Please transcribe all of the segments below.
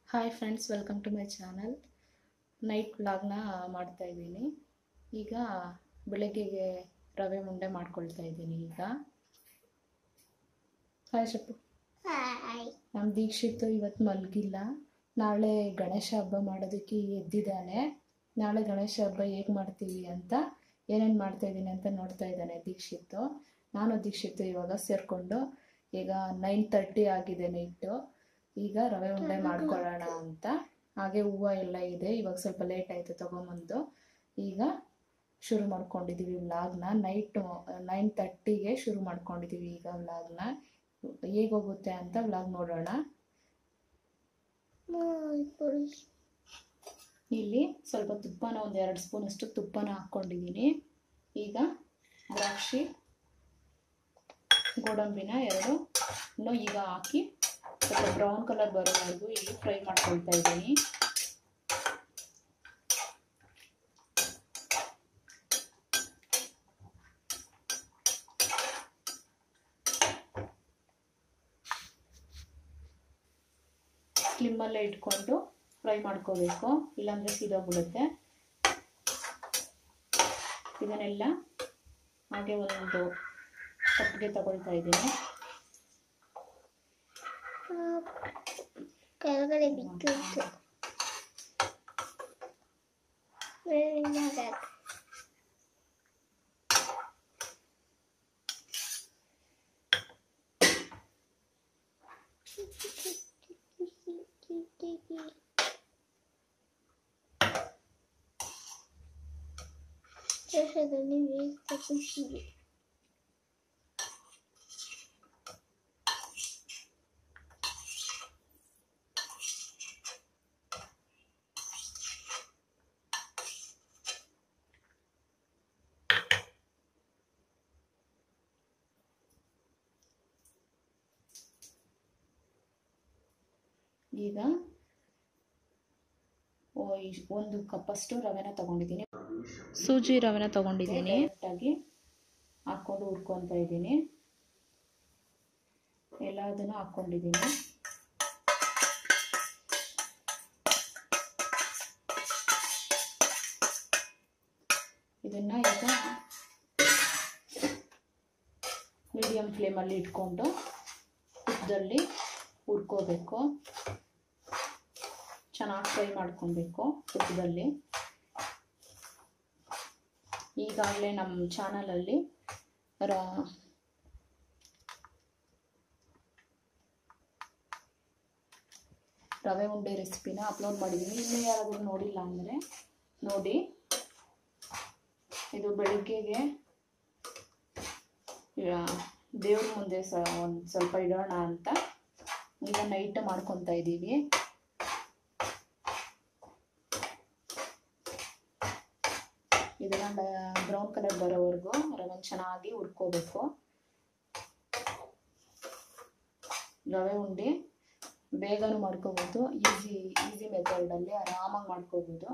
hi friends welcome to my channel night ವ್ಲಾಗ್ನ ಮಾಡ್ತಾ ಇದ್ದೀನಿ ಈಗ ಬೆಳಗ್ಗೆಗೆ ರವೆ ಉಂಡೆ ಮಾಡ್ಕೊಳ್ತಾ ಇದ್ದೀನಿ ಈಗ ಹಾಯ್ ಶಪ್ಪು ಹಾಯ್ ನಮ್ಮ ದೀಕ್ಷಿತ್ ಇವತ್ತು ಮಲಗಿಲ್ಲ ನಾಳೆ ಗಣೇಶ ಹಬ್ಬ ಮಾಡೋದಕ್ಕೆ ಎದ್ದಿದ್ದಾನೆ ನಾಳೆ ಗಣೇಶ ಹಬ್ಬ ಹೇಗೆ ಮಾಡ್ತೀವಿ ಅಂತ ಏನೇನು ಮಾಡ್ತಾ ಇದ್ದೀನಿ ಅಂತ ನೋಡ್ತಾ ಇದ್ದಾನೆ ದೀಕ್ಷಿತ್ ನಾನು ದೀಕ್ಷಿತ್ ಇವಾಗ ಸೇರಿಕೊಂಡು ಈಗ ನೈನ್ ತರ್ಟಿ ಆಗಿದೆ ನೈಟು ಈಗ ರವೆ ಉಂಡೆ ಮಾಡ್ಕೊಳ್ಳೋಣ ಅಂತ ಹಾಗೆ ಹೂವು ಎಲ್ಲ ಇದೆ ಇವಾಗ ಸ್ವಲ್ಪ ಲೇಟ್ ಆಯಿತು ತೊಗೊಂಬಂದು ಈಗ ಶುರು ಮಾಡ್ಕೊಂಡಿದ್ದೀವಿ ವ್ಲಾಗ್ನ ನೈಟ್ ನೈನ್ ತರ್ಟಿಗೆ ಶುರು ಮಾಡ್ಕೊಂಡಿದ್ದೀವಿ ಈಗ ವ್ಲಾಗ್ನ ಹೇಗೆ ಹೋಗುತ್ತೆ ಅಂತ ವ್ಲಾಗ್ ನೋಡೋಣ ಇಲ್ಲಿ ಸ್ವಲ್ಪ ತುಪ್ಪನ ಒಂದು ಎರಡು ಸ್ಪೂನ್ ಅಷ್ಟು ತುಪ್ಪನ ಹಾಕ್ಕೊಂಡಿದ್ದೀನಿ ಈಗ ದ್ರಾಕ್ಷಿ ಗೋಡಂಬಿನ ಎರಡು ಇನ್ನು ಈಗ ಹಾಕಿ ಸ್ವಲ್ಪ ಬ್ರೌನ್ ಕಲರ್ ಬರೋವರೆಗೂ ಇಲ್ಲಿ ಫ್ರೈ ಮಾಡ್ಕೊಳ್ತಾ ಇದ್ದೀನಿ ಸ್ಲಿಮ್ಮಲ್ಲೇ ಇಟ್ಕೊಂಡು ಫ್ರೈ ಮಾಡ್ಕೋಬೇಕು ಇಲ್ಲಾಂದರೆ ಸೀದೋಗ್ಬಿಡುತ್ತೆ ಇದನ್ನೆಲ್ಲ ಹಾಗೆ ಒಂದು ಕಪ್ಗೆ ತಗೊಳ್ತಾ ಇದ್ದೀನಿ ಕೆಳಗಡೆ ಬಿದ್ದಿತ್ತು ಮೇಲಿಂದ ದೇಶದಲ್ಲಿ ವೇಸ್ಟ್ ಖುಷಿ ಈಗ ಓ ಇಶ್- ಒಂದು ಕಪ್ಪಷ್ಟು ರವೆನ ತಗೊಂಡಿದ್ದೀನಿ ಸೂಜಿ ರವೆನ ತಗೊಂಡಿದ್ದೀನಿ ಕರೆಕ್ಟಾಗಿ ಹಾಕ್ಕೊಂಡು ಹುರ್ಕೊತಾ ಇದ್ದೀನಿ ಎಲ್ಲದನ್ನು ಹಾಕ್ಕೊಂಡಿದ್ದೀನಿ ಇದನ್ನು ಈಗ ಮೀಡಿಯಮ್ ಫ್ಲೇಮಲ್ಲಿ ಇಟ್ಕೊಂಡು ತುಪ್ಪದಲ್ಲಿ ಹುರ್ಕೋಬೇಕು ಚೆನ್ನಾಗಿ ಫ್ರೈ ಮಾಡ್ಕೊಬೇಕು ತುಪ್ಪದಲ್ಲಿ ಈಗಾಗಲೇ ನಮ್ಮ ಚಾನಲಲ್ಲಿ ರ ರವೆ ಉಂಡೆ ರೆಸಿಪಿನ ಅಪ್ಲೋಡ್ ಮಾಡಿದ್ದೀನಿ ಇನ್ನೂ ಯಾರಾದರೂ ನೋಡಿಲ್ಲ ಅಂದರೆ ನೋಡಿ ಇದು ಬೆಳಿಗ್ಗೆಗೆ ದೇವ್ರ ಮುಂದೆ ಸ ಒಂದು ಸ್ವಲ್ಪ ಇಡೋಣ ಅಂತ ಈಗ ನೈಟ್ ಮಾಡ್ಕೊತಾ ಇದ್ದೀವಿ ಇದನ್ನ ಬ್ರೌನ್ ಕಲರ್ ಬರೋವರೆಗೂ ರವೆ ಚೆನ್ನಾಗಿ ಹುರ್ಕೋಬೇಕು ರವೆ ಉಂಡೆ ಬೇಗನೂ ಮಾಡ್ಕೋಬೋದು ಈಸಿ ಈಸಿ ಮೆಥಡಲ್ಲಿ ಆರಾಮಾಗಿ ಮಾಡ್ಕೋಬೋದು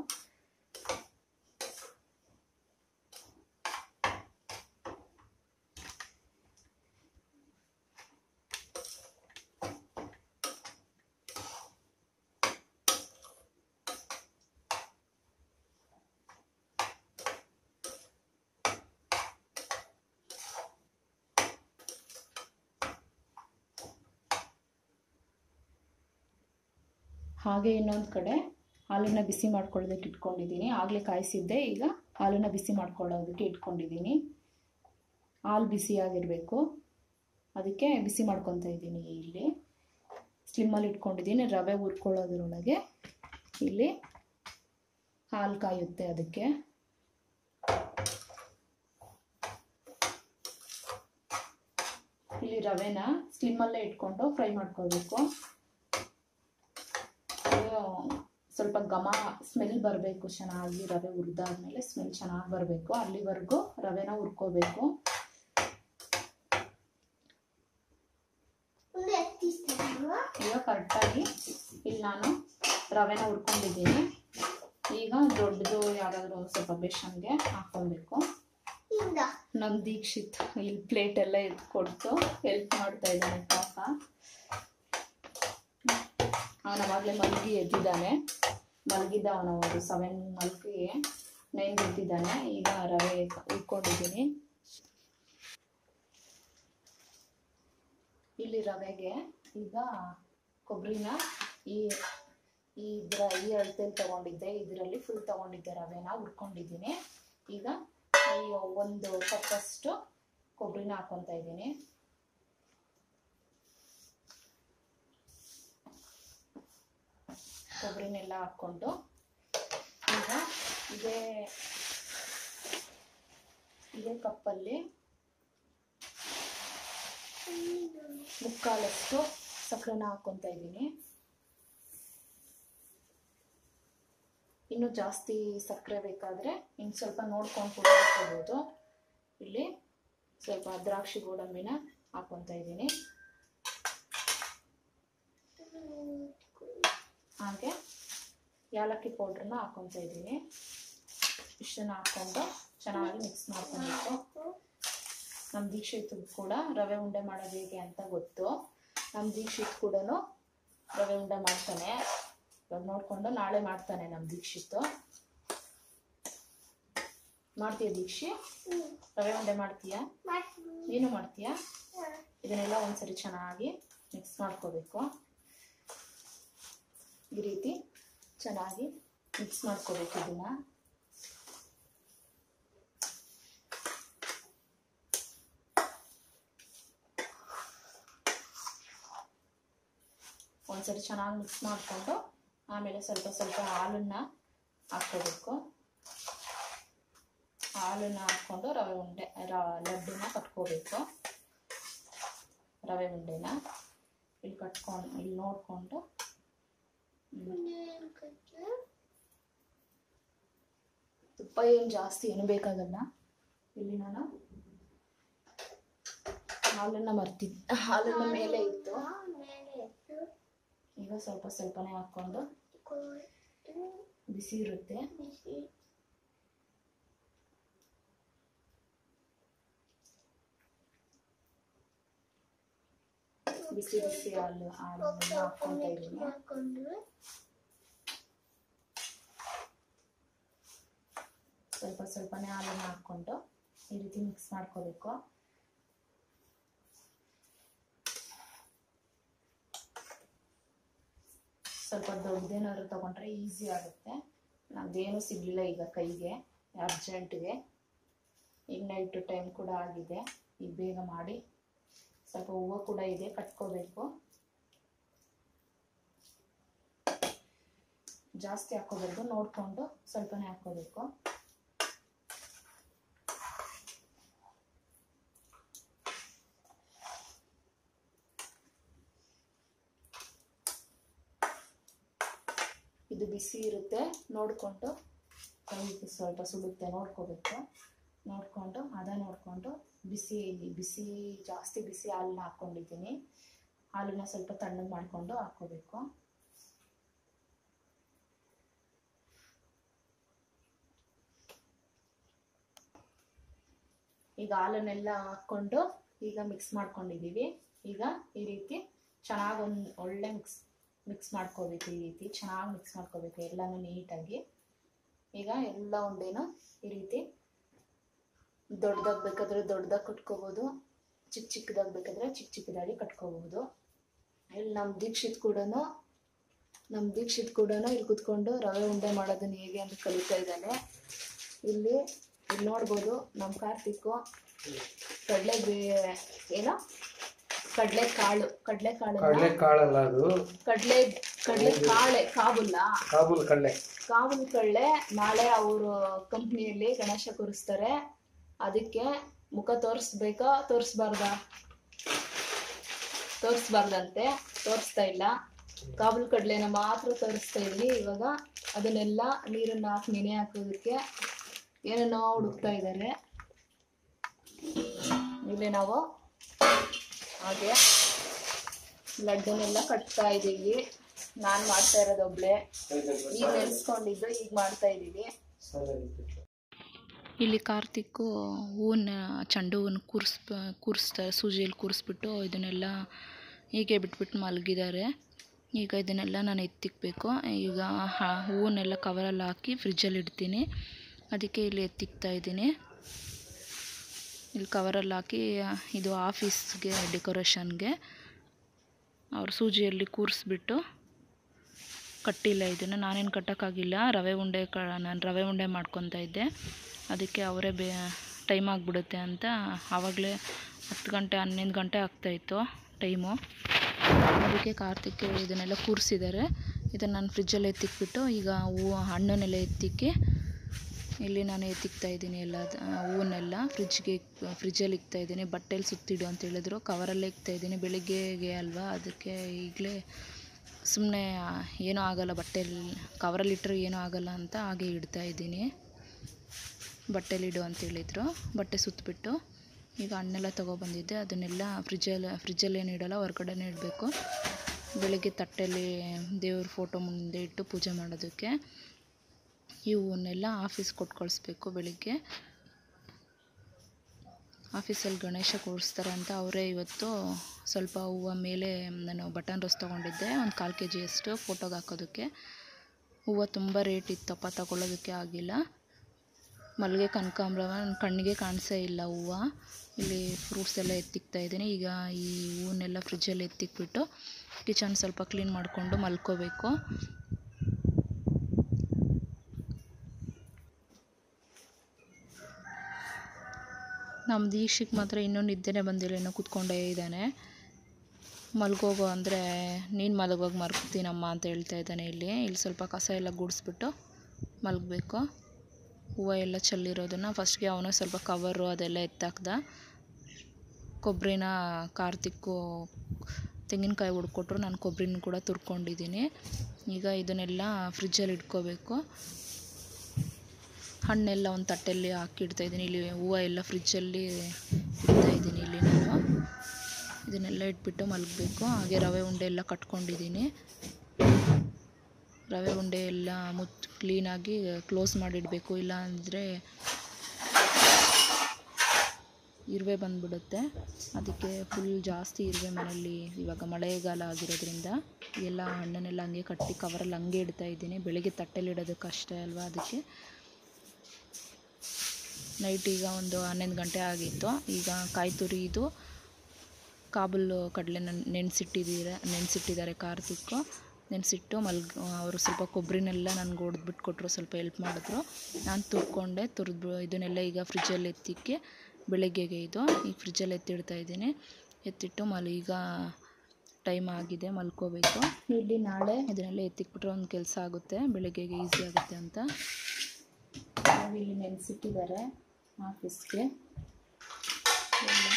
ಹಾಗೆ ಇನ್ನೊಂದು ಕಡೆ ಹಾಲನ್ನು ಬಿಸಿ ಮಾಡ್ಕೊಳ್ಳೋದಕ್ಕೆ ಇಟ್ಕೊಂಡಿದ್ದೀನಿ ಆಗಲೇ ಕಾಯಿಸಿದ್ದೆ ಈಗ ಹಾಲನ್ನು ಬಿಸಿ ಮಾಡ್ಕೊಳ್ಳೋದಕ್ಕೆ ಇಟ್ಕೊಂಡಿದ್ದೀನಿ ಹಾಲು ಬಿಸಿಯಾಗಿರಬೇಕು ಅದಕ್ಕೆ ಬಿಸಿ ಮಾಡ್ಕೊತಾ ಇದ್ದೀನಿ ಇಲ್ಲಿ ಸ್ಲಿಮ್ಮಲ್ಲಿ ಇಟ್ಕೊಂಡಿದ್ದೀನಿ ರವೆ ಹುರ್ಕೊಳ್ಳೋದ್ರೊಳಗೆ ಇಲ್ಲಿ ಹಾಲು ಕಾಯುತ್ತೆ ಅದಕ್ಕೆ ಇಲ್ಲಿ ರವೆನ ಸ್ಲಿಮ್ಮಲ್ಲೇ ಇಟ್ಕೊಂಡು ಫ್ರೈ ಮಾಡ್ಕೋಬೇಕು ಇದು ಸ್ವಲ್ಪ ಘಮ ಸ್ಮೆಲ್ ಬರಬೇಕು ಚೆನ್ನಾಗಿ ರವೆ ಹುರಿದಾದ್ಮೇಲೆ ಸ್ಮೆಲ್ ಚೆನ್ನಾಗಿ ಬರಬೇಕು ಅಲ್ಲಿವರೆಗೂ ರವೆನ ಹುರ್ಕೋಬೇಕು ಒಂದು ಹತ್ತಿಸ್ತಾನು ಈಗ ಕರೆಕ್ಟಾಗಿ ಇಲ್ಲಿ ನಾನು ರವೆನ ಹುರ್ಕೊಂಡಿದ್ದೀನಿ ಈಗ ದೊಡ್ಡದು ಯಾವುದಾದ್ರೂ ಸ್ವಲ್ಪ ಬೇಷನ್ಗೆ ಹಾಕ್ಕೊಬೇಕು ಇಂದ ನಮ್ಮ ದೀಕ್ಷಿತ್ ಇಲ್ಲಿ ಪ್ಲೇಟ್ ಎಲ್ಲ ಎತ್ಕೊಡ್ತು ಹೆಲ್ಪ್ ಮಾಡ್ತಾ ಇದ್ದಾನೆ ಪಾಪ ಅವನು ಅವಾಗಲೇ ಮಲಗಿ ಎದ್ದಿದ್ದಾನೆ ಮಲಗಿದ್ದ ಅವನು ಒಂದು ಸೆವೆನ್ ಮಲಗಿ ನೈನ್ ಎದ್ದಿದ್ದಾನೆ ಈಗ ರವೆ ಇಟ್ಕೊಂಡಿದ್ದೀನಿ ಇಲ್ಲಿ ರವೆಗೆ ಈಗ ಕೊಬ್ಬರಿನ ಈ ಈ ಇದ್ರ ಈ ಅಳತೆಯಲ್ಲಿ ತಗೊಂಡಿದ್ದೆ ಇದರಲ್ಲಿ ಫುಲ್ ತಗೊಂಡಿದ್ದೆ ರವೆನ ಹುರ್ಕೊಂಡಿದ್ದೀನಿ ಈಗ ಈ ಒಂದು ಕಪ್ಪಷ್ಟು ಕೊಬ್ಬರಿನ ಹಾಕೊತಾ ಇದ್ದೀನಿ ಕೊಬ್ಬರಿನೆಲ್ಲ ಹಾಕ್ಕೊಂಡು ಈಗ ಇದೇ ಇದೇ ಕಪ್ಪಲ್ಲಿ ಮುಕ್ಕಾಲಷ್ಟು ಸಕ್ಕರೆನ ಹಾಕ್ಕೊತಾ ಇದ್ದೀನಿ ಇನ್ನು ಜಾಸ್ತಿ ಸಕ್ಕರೆ ಬೇಕಾದರೆ ಇನ್ನು ಸ್ವಲ್ಪ ನೋಡ್ಕೊಂಡು ಕೂಡ ಹಾಕ್ಕೋಬೋದು ಇಲ್ಲಿ ಸ್ವಲ್ಪ ದ್ರಾಕ್ಷಿ ಗೋಡಂಬಿನ ಹಾಕ್ಕೊತಾ ಇದ್ದೀನಿ ಹಾಗೆ ಯಾಲಕ್ಕಿ ಪೌಡ್ರನ್ನ ಹಾಕ್ಕೊತಾ ಇದ್ದೀನಿ ಇಷ್ಟನ್ನ ಹಾಕ್ಕೊಂಡು ಚೆನ್ನಾಗಿ ಮಿಕ್ಸ್ ಮಾಡ್ಕೊಬೇಕು ನಮ್ಮ ದೀಕ್ಷಿತ್ ಕೂಡ ರವೆ ಉಂಡೆ ಮಾಡೋದು ಹೇಗೆ ಅಂತ ಗೊತ್ತು ನಮ್ಮ ದೀಕ್ಷಿತ್ ಕೂಡ ರವೆ ಉಂಡೆ ಮಾಡ್ತಾನೆ ಇವಾಗ ನೋಡಿಕೊಂಡು ನಾಳೆ ಮಾಡ್ತಾನೆ ನಮ್ಮ ದೀಕ್ಷಿತ್ ಮಾಡ್ತೀಯ ದೀಕ್ಷಿ ರವೆ ಉಂಡೆ ಮಾಡ್ತೀಯಾ ನೀನು ಮಾಡ್ತೀಯಾ ಇದನ್ನೆಲ್ಲ ಒಂದ್ಸರಿ ಚೆನ್ನಾಗಿ ಮಿಕ್ಸ್ ಮಾಡ್ಕೋಬೇಕು ಈ ರೀತಿ ಚೆನ್ನಾಗಿ ಮಿಕ್ಸ್ ಮಾಡ್ಕೋಬೇಕು ಇದನ್ನ ಒಂದ್ಸರಿ ಚೆನ್ನಾಗಿ ಮಿಕ್ಸ್ ಮಾಡಿಕೊಂಡು ಆಮೇಲೆ ಸ್ವಲ್ಪ ಸ್ವಲ್ಪ ಹಾಲನ್ನ ಹಾಕ್ಕೋಬೇಕು ಹಾಲನ್ನ ಹಾಕ್ಕೊಂಡು ರವೆ ಉಂಡೆ ರ ಲಡ್ಡುನ ಕಟ್ಕೋಬೇಕು ರವೆ ಉಂಡೆನ ಇಲ್ಲಿ ಕಟ್ಕೊಂಡು ಇಲ್ಲಿ ನೋಡಿಕೊಂಡು ತುಪ್ಪ ಏನು ಜಾಸ್ತಿ ಏನು ಬೇಕಾಗಲ್ಲ ಇಲ್ಲಿ ನಾನು ಹಾಲನ್ನ ಮರ್ತಿದ್ದೆ ಹಾಲನ್ನ ಮೇಲೆ ಇತ್ತು ಈಗ ಸ್ವಲ್ಪ ಸ್ವಲ್ಪನೇ ಹಾಕ್ಕೊಂಡು ಬಿಸಿ ಇರುತ್ತೆ ಬಿಸಿ ಬಿಸಿ ಹಾಲು ಹಾಲನ್ನೆಲ್ಲ ಹಾಕ್ಕೊಂತ ಇದ್ದೀನಿ ಸ್ವಲ್ಪ ಸ್ವಲ್ಪನೇ ಹಾಲನ್ನ ಹಾಕ್ಕೊಂಡು ಈ ರೀತಿ ಮಿಕ್ಸ್ ಮಾಡ್ಕೋಬೇಕು ಸ್ವಲ್ಪ ದೊಡ್ಡದೇನಾದ್ರು ತಗೊಂಡ್ರೆ ಈಸಿ ಆಗುತ್ತೆ ನಮ್ದೇನು ಸಿಗಲಿಲ್ಲ ಈಗ ಕೈಗೆ ಅರ್ಜೆಂಟ್ಗೆ ಈಗ ನೈಟ್ ಟೈಮ್ ಕೂಡ ಆಗಿದೆ ಈಗ ಬೇಗ ಮಾಡಿ ಸ್ವಲ್ಪ ಹೂವು ಕೂಡ ಇದೆ ಕಟ್ಕೋಬೇಕು ಜಾಸ್ತಿ ಹಾಕೋಬಾರ್ದು ನೋಡಿಕೊಂಡು ಸ್ವಲ್ಪನೇ ಹಾಕೋಬೇಕು ಇದು ಬಿಸಿ ಇರುತ್ತೆ ನೋಡಿಕೊಂಡು ಕೈಗೆ ಸ್ವಲ್ಪ ಸುಡುತ್ತೆ ನೋಡ್ಕೋಬೇಕು ನೋಡಿಕೊಂಡು ಅದ ನೋಡಿಕೊಂಡು ಬಿಸಿ ಬಿಸಿ ಜಾಸ್ತಿ ಬಿಸಿ ಹಾಲನ್ನ ಹಾಕ್ಕೊಂಡಿದ್ದೀನಿ ಹಾಲನ್ನ ಸ್ವಲ್ಪ ತಣ್ಣಗೆ ಮಾಡಿಕೊಂಡು ಹಾಕ್ಕೋಬೇಕು ಈಗ ಹಾಲನ್ನೆಲ್ಲ ಹಾಕ್ಕೊಂಡು ಈಗ ಮಿಕ್ಸ್ ಮಾಡ್ಕೊಂಡಿದ್ದೀವಿ ಈಗ ಈ ರೀತಿ ಚೆನ್ನಾಗಿ ಒಂದು ಒಳ್ಳೆ ಮಿಕ್ಸ್ ಮಿಕ್ಸ್ ಮಾಡ್ಕೋಬೇಕು ಈ ರೀತಿ ಚೆನ್ನಾಗಿ ಮಿಕ್ಸ್ ಮಾಡ್ಕೋಬೇಕು ಎಲ್ಲನೂ ನೀಟಾಗಿ ಈಗ ಎಲ್ಲ ಉಂಡೆನೂ ಈ ರೀತಿ ದೊಡ್ಡದಾಗಿ ಬೇಕಾದ್ರೆ ದೊಡ್ಡದಾಗಿ ಕಟ್ಕೋಬೋದು ಚಿಕ್ಕ ಚಿಕ್ಕದಾಗಿ ಬೇಕಾದ್ರೆ ಚಿಕ್ಕ ಚಿಕ್ಕದಾಗಿ ಕಟ್ಕೋಬಹುದು ಇಲ್ಲಿ ನಮ್ಮ ದೀಕ್ಷಿತ್ ಕೂಡ ನಮ್ಮ ದೀಕ್ಷಿತ್ ಕೂಡ ಇಲ್ಲಿ ಕುತ್ಕೊಂಡು ರವೆ ಉಂಡೆ ಮಾಡೋದನ್ನ ಹೇಗೆ ಅಂತ ಕಲಿತಾ ಇದ್ದಾನೆ ಇಲ್ಲಿ ಇಲ್ಲಿ ನೋಡ್ಬೋದು ನಮ್ಮ ಕಾರ್ತಿಕ್ಕು ಕಡಲೆ ಬೇ ಏನೋ ಕಡಲೆ ಕಾಳು ಕಡಲೆ ಕಾಳು ಕಡಲೆ ಕಾಳಲ್ಲ ಅದು ಕಡಲೆ ಕಡಲೆ ಕಾಳೆ ಕಾಬುಲ್ಲ ಕಾಬೂಲ್ ಕಡಲೆ ಕಾಬೂಲ್ ಕಳ್ಳೆ ನಾಳೆ ಅವರು ಕಂಪ್ನಿಯಲ್ಲಿ ಗಣೇಶ ಕೂರಿಸ್ತಾರೆ ಅದಕ್ಕೆ ಮುಖ ತೋರಿಸ್ಬೇಕಾ ತೋರಿಸ್ಬಾರ್ದಾ ತೋರಿಸ್ಬಾರ್ದಂತೆ ತೋರಿಸ್ತಾ ಇಲ್ಲ ಕಾಬೂಲ್ ಕಡಲೆನ ಮಾತ್ರ ತೋರಿಸ್ತಾ ಇದ್ದೀನಿ ಇವಾಗ ಅದನ್ನೆಲ್ಲ ನೀರನ್ನು ಹಾಕಿ ನೆನೆ ಹಾಕೋದಕ್ಕೆ ಏನೇನೋ ಹುಡುಕ್ತಾ ಇದ್ದಾರೆ ಇಲ್ಲಿ ನಾವು ಹಾಗೆ ಲಡ್ಡುನೆಲ್ಲ ಕಟ್ತಾ ಇದ್ದೀವಿ ನಾನು ಮಾಡ್ತಾ ಇರೋದು ಒಬ್ಳೆ ಈಗ ನೆನೆಸ್ಕೊಂಡಿದ್ದು ಈಗ ಮಾಡ್ತಾ ಇದ್ದೀವಿ ಇಲ್ಲಿ ಕಾರ್ತಿಕ್ಕು ಹೂವನ್ನ ಚೆಂಡು ಹೂವನ್ನ ಕೂರಿಸ್ ಕೂರಿಸ್ತಾರೆ ಸೂಜಿಯಲ್ಲಿ ಕೂರಿಸ್ಬಿಟ್ಟು ಇದನ್ನೆಲ್ಲ ಹೀಗೆ ಬಿಟ್ಬಿಟ್ಟು ಮಲಗಿದ್ದಾರೆ ಈಗ ಇದನ್ನೆಲ್ಲ ನಾನು ಎತ್ತಿಕ್ಬೇಕು ಈಗ ಹ- ಹೂವನ್ನೆಲ್ಲ ಕವರಲ್ಲಿ ಹಾಕಿ ಫ್ರಿಜ್ಜಲ್ಲಿ ಇಡ್ತೀನಿ ಅದಕ್ಕೆ ಇಲ್ಲಿ ಎತ್ತಿಕ್ತಾ ಇದ್ದೀನಿ ಇಲ್ಲಿ ಕವರಲ್ಲಿ ಹಾಕಿ ಇದು ಆಫೀಸ್ಗೆ ಡೆಕೋರೇಷನ್ಗೆ ಅವ್ರ ಸೂಜಿಯಲ್ಲಿ ಕೂರಿಸ್ಬಿಟ್ಟು ಕಟ್ಟಿಲ್ಲ ಇದನ್ನು ನಾನೇನು ಕಟ್ಟೋಕ್ಕಾಗಿಲ್ಲ ರವೆ ಉಂಡೆ ಕ ನಾನು ರವೆ ಉಂಡೆ ಮಾಡ್ಕೊತಾ ಇದ್ದೆ ಅದಕ್ಕೆ ಅವರೇ ಬೇ ಟೈಮ್ ಆಗಿಬಿಡುತ್ತೆ ಅಂತ ಆವಾಗಲೇ ಹತ್ತು ಗಂಟೆ ಹನ್ನೊಂದು ಗಂಟೆ ಆಗ್ತಾಯಿತ್ತು ಟೈಮು ಅದಕ್ಕೆ ಕಾರ್ತಿಕ್ ಇದನ್ನೆಲ್ಲ ಕೂರಿಸಿದ್ದಾರೆ ಇದನ್ನು ನಾನು ಫ್ರಿಜ್ಜಲ್ಲಿ ಎತ್ತಿಕ್ಬಿಟ್ಟು ಈಗ ಹೂವು ಹಣ್ಣನ್ನೆಲ್ಲ ಎತ್ತಿಕ್ಕಿ ಇಲ್ಲಿ ನಾನು ಎತ್ತಿಕ್ತಾ ಇದ್ದೀನಿ ಎಲ್ಲ ಹೂವನ್ನೆಲ್ಲ ಫ್ರಿಜ್ಗೆ ಫ್ರಿಜ್ಜಲ್ಲಿ ಇಕ್ತಾ ಇದ್ದೀನಿ ಬಟ್ಟೆಲಿ ಸುತ್ತಿಡು ಅಂತ ಹೇಳಿದ್ರು ಕವರಲ್ಲೇ ಇಕ್ತಾ ಇದ್ದೀನಿ ಬೆಳಿಗ್ಗೆಗೆ ಅಲ್ವಾ ಅದಕ್ಕೆ ಈಗಲೇ ಸುಮ್ಮನೆ ಏನೂ ಆಗಲ್ಲ ಬಟ್ಟೆಲಿ ಕವರಲ್ಲಿ ಇಟ್ಟರೆ ಏನೂ ಆಗಲ್ಲ ಅಂತ ಹಾಗೆ ಇಡ್ತಾ ಇದ್ದೀನಿ ಬಟ್ಟೆಲಿ ಇಡು ಅಂತ ಹೇಳಿದ್ರು ಬಟ್ಟೆ ಸುತ್ತಬಿಟ್ಟು ಈಗ ಹಣ್ಣೆಲ್ಲ ತೊಗೊಬಂದಿದ್ದೆ ಅದನ್ನೆಲ್ಲ ಫ್ರಿಜ್ಜಲ್ಲಿ ಫ್ರಿಜ್ಜಲ್ಲಿ ಏನು ಇಡಲ್ಲ ಹೊರ್ಗಡೆನೇ ಇಡಬೇಕು ಬೆಳಿಗ್ಗೆ ತಟ್ಟೆಯಲ್ಲಿ ದೇವ್ರ ಫೋಟೋ ಮುಂದೆ ಇಟ್ಟು ಪೂಜೆ ಮಾಡೋದಕ್ಕೆ ಈ ಹೂವನ್ನೆಲ್ಲ ಆಫೀಸ್ ಕೊಟ್ಟು ಕಳಿಸ್ಬೇಕು ಬೆಳಿಗ್ಗೆ ಆಫೀಸಲ್ಲಿ ಗಣೇಶ ಕೂರಿಸ್ತಾರೆ ಅಂತ ಅವರೇ ಇವತ್ತು ಸ್ವಲ್ಪ ಹೂವು ಮೇಲೆ ನಾನು ಬಟನ್ ರೋಸ್ ತೊಗೊಂಡಿದ್ದೆ ಒಂದು ಕಾಲು ಕೆ ಜಿಯಷ್ಟು ಫೋಟೋಗೆ ಹಾಕೋದಕ್ಕೆ ಹೂವು ತುಂಬ ರೇಟ್ ಇತ್ತಪ್ಪ ತಗೊಳ್ಳೋದಕ್ಕೆ ಆಗಿಲ್ಲ ಮಲ್ಲಿಗೆ ಕನಕಾಂಬರ ನನ್ನ ಕಣ್ಣಿಗೆ ಕಾಣಿಸೇ ಇಲ್ಲ ಹೂವು ಇಲ್ಲಿ ಫ್ರೂಟ್ಸ್ ಎಲ್ಲ ಎತ್ತಿಕ್ತಾ ಇದ್ದೀನಿ ಈಗ ಈ ಹೂವನ್ನೆಲ್ಲ ಫ್ರಿಜ್ಜಲ್ಲಿ ಎತ್ತಿಕ್ಬಿಟ್ಟು ಕಿಚನ್ ಸ್ವಲ್ಪ ಕ್ಲೀನ್ ಮಾಡಿಕೊಂಡು ಮಲ್ಕೋಬೇಕು ನಮ್ಮ ದೀಕ್ಷಿಗೆ ಮಾತ್ರ ಇನ್ನೂ ನಿದ್ದೆನೇ ಬಂದಿಲ್ಲ ಇನ್ನೂ ಕೂತ್ಕೊಂಡೇ ಇದ್ದಾನೆ ಮಲ್ಗೋಗು ಅಂದರೆ ನೀನು ಮಲಗೋಗಿ ಮರ್ಗ್ತೀನಮ್ಮ ಅಂತ ಹೇಳ್ತಾ ಇದ್ದಾನೆ ಇಲ್ಲಿ ಇಲ್ಲಿ ಸ್ವಲ್ಪ ಕಸ ಎಲ್ಲ ಗುಡಿಸ್ಬಿಟ್ಟು ಮಲಗಬೇಕು ಹೂವು ಎಲ್ಲ ಚೆಲ್ಲಿರೋದನ್ನು ಫಸ್ಟ್ಗೆ ಅವನು ಸ್ವಲ್ಪ ಕವರು ಅದೆಲ್ಲ ಎತ್ತಾಕ್ದ ಕೊಬ್ಬರಿನ ಕಾರ್ತಿಕ್ಕು ತೆಂಗಿನಕಾಯಿ ಹುಡ್ಕೊಟ್ರು ನಾನು ಕೊಬ್ಬರಿನ ಕೂಡ ತುರ್ಕೊಂಡಿದ್ದೀನಿ ಈಗ ಇದನ್ನೆಲ್ಲ ಫ್ರಿಜ್ಜಲ್ಲಿ ಇಟ್ಕೋಬೇಕು ಹಣ್ಣೆಲ್ಲ ಒಂದು ತಟ್ಟೆಯಲ್ಲಿ ಹಾಕಿಡ್ತಾ ಇದ್ದೀನಿ ಇಲ್ಲಿ ಹೂವು ಎಲ್ಲ ಫ್ರಿಜ್ಜಲ್ಲಿ ಇಡ್ತಾ ಇದ್ದೀನಿ ಇಲ್ಲಿ ನಾನು ಇದನ್ನೆಲ್ಲ ಇಟ್ಬಿಟ್ಟು ಮಲಗಬೇಕು ಹಾಗೆ ರವೆ ಉಂಡೆ ಎಲ್ಲ ಕಟ್ಕೊಂಡಿದ್ದೀನಿ ರವೆ ಉಂಡೆ ಎಲ್ಲ ಮುಚ್ಚ ಕ್ಲೀನಾಗಿ ಕ್ಲೋಸ್ ಮಾಡಿಡಬೇಕು ಇಲ್ಲ ಅಂದರೆ ಇರುವೆ ಬಂದ್ಬಿಡುತ್ತೆ ಅದಕ್ಕೆ ಫುಲ್ ಜಾಸ್ತಿ ಇರುವೆ ಮನೆಯಲ್ಲಿ ಇವಾಗ ಮಳೆಗಾಲ ಆಗಿರೋದ್ರಿಂದ ಎಲ್ಲ ಹಣ್ಣನ್ನೆಲ್ಲ ಹಂಗೆ ಕಟ್ಟಿ ಕವರಲ್ಲಿ ಹಂಗೆ ಇಡ್ತಾ ಇದ್ದೀನಿ ಬೆಳಿಗ್ಗೆ ತಟ್ಟೆಲಿ ಇಡೋದಕ್ಕೆ ಅಷ್ಟೇ ಅಲ್ವಾ ಅದಕ್ಕೆ ನೈಟ್ ಈಗ ಒಂದು ಹನ್ನೊಂದು ಗಂಟೆ ಆಗಿತ್ತು ಈಗ ಕಾಯಿ ತುರಿದು ಕಾಬೂಲು ಕಡಲೆ ನೆನೆಸಿಟ್ಟಿದ್ದೀರ ನೆನೆಸಿಟ್ಟಿದ್ದಾರೆ ಕಾರ್ತಿಕ್ಕು ನೆನೆಸಿಟ್ಟು ಮಲ್ಗ ಅವರು ಸ್ವಲ್ಪ ಕೊಬ್ಬರಿನೆಲ್ಲ ನನಗೆ ಹೊಡೆದ್ಬಿಟ್ಟು ಕೊಟ್ಟರು ಸ್ವಲ್ಪ ಹೆಲ್ಪ್ ಮಾಡಿದ್ರು ನಾನು ತುರ್ಕೊಂಡೆ ತುರಿದು ಇದನ್ನೆಲ್ಲ ಈಗ ಫ್ರಿಜ್ಜಲ್ಲಿ ಎತ್ತಿಕ್ಕೆ ಬೆಳಗ್ಗೆಗೆ ಇದು ಈಗ ಫ್ರಿಜ್ಜಲ್ಲಿ ಎತ್ತಿಡ್ತಾ ಇದ್ದೀನಿ ಎತ್ತಿಟ್ಟು ಮಲ್ ಈಗ ಟೈಮ್ ಆಗಿದೆ ಮಲ್ಕೋಬೇಕು ಇಲ್ಲಿ ನಾಳೆ ಇದನ್ನೆಲ್ಲ ಎತ್ತಿಕ್ಬಿಟ್ರೆ ಒಂದು ಕೆಲಸ ಆಗುತ್ತೆ ಬೆಳಗ್ಗೆಗೆ ಈಸಿ ಆಗುತ್ತೆ ಅಂತ ನಾವು ಇಲ್ಲಿ ನೆನೆಸಿಟ್ಟಿದ್ದಾರೆ ಆಫೀಸ್ಗೆ ಎಲ್ಲ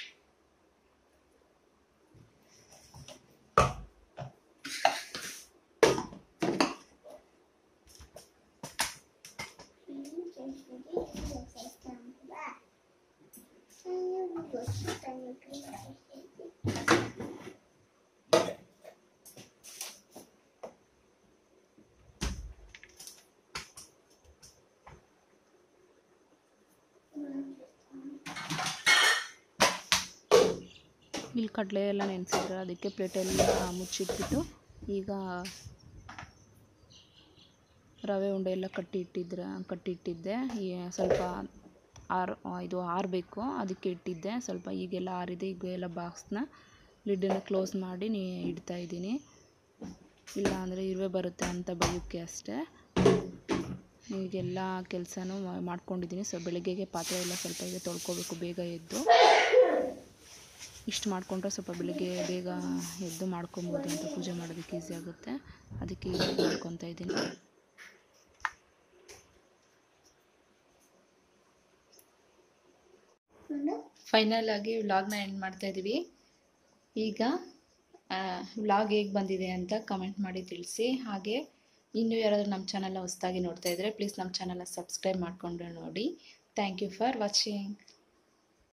ಇಲ್ಲಿ ಕಡಲೆ ಎಲ್ಲ ನೆನೆಸಿದ್ರೆ ಅದಕ್ಕೆ ಪ್ಲೇಟೆಲ್ಲ ಮುಚ್ಚಿಟ್ಬಿಟ್ಟು ಈಗ ರವೆ ಉಂಡೆ ಎಲ್ಲ ಕಟ್ಟಿ ಇಟ್ಟಿದ್ರೆ ಕಟ್ಟಿ ಇಟ್ಟಿದ್ದೆ ಈ ಸ್ವಲ್ಪ ಆರು ಇದು ಆರಬೇಕು ಅದಕ್ಕೆ ಇಟ್ಟಿದ್ದೆ ಸ್ವಲ್ಪ ಈಗೆಲ್ಲ ಆರಿದೆ ಈಗ ಎಲ್ಲ ಬಾಕ್ಸ್ನ ಲಿಡ್ಡನ್ನು ಕ್ಲೋಸ್ ಮಾಡಿ ನೀ ಇಡ್ತಾ ಇದ್ದೀನಿ ಇಲ್ಲ ಅಂದರೆ ಇರುವೆ ಬರುತ್ತೆ ಅಂತ ಭಯಕ್ಕೆ ಅಷ್ಟೇ ಈಗೆಲ್ಲ ಕೆಲಸನೂ ಮಾಡ್ಕೊಂಡಿದ್ದೀನಿ ಸೊ ಬೆಳಗ್ಗೆಗೆ ಪಾತ್ರೆ ಎಲ್ಲ ಸ್ವಲ್ಪ ಇದೆ ತೊಳ್ಕೊಬೇಕು ಬೇಗ ಎದ್ದು ಇಷ್ಟು ಮಾಡಿಕೊಂಡ್ರೆ ಸ್ವಲ್ಪ ಬೆಳಿಗ್ಗೆ ಬೇಗ ಎದ್ದು ಮಾಡ್ಕೊಬೋದು ಅಂತ ಪೂಜೆ ಮಾಡೋದಕ್ಕೆ ಈಸಿ ಆಗುತ್ತೆ ಅದಕ್ಕೆ ಈಗ ಮಾಡ್ಕೊತಾ ಇದ್ದೀನಿ ಫೈನಲ್ ಆಗಿ ವ್ಲಾಗ್ನ ಎಂಡ್ ಮಾಡ್ತಾ ಇದ್ದೀವಿ ಈಗ ವ್ಲಾಗ್ ಹೇಗೆ ಬಂದಿದೆ ಅಂತ ಕಮೆಂಟ್ ಮಾಡಿ ತಿಳಿಸಿ ಹಾಗೆ ಇನ್ನೂ ಯಾರಾದರೂ ನಮ್ಮ ಚಾನಲ್ನ ಹೊಸದಾಗಿ ನೋಡ್ತಾ ಇದ್ದರೆ ಪ್ಲೀಸ್ ನಮ್ಮ ಚಾನಲ್ನ ಸಬ್ಸ್ಕ್ರೈಬ್ ಮಾಡಿಕೊಂಡು ನೋಡಿ ಥ್ಯಾಂಕ್ ಯು ಫಾರ್ ವಾಚಿಂಗ್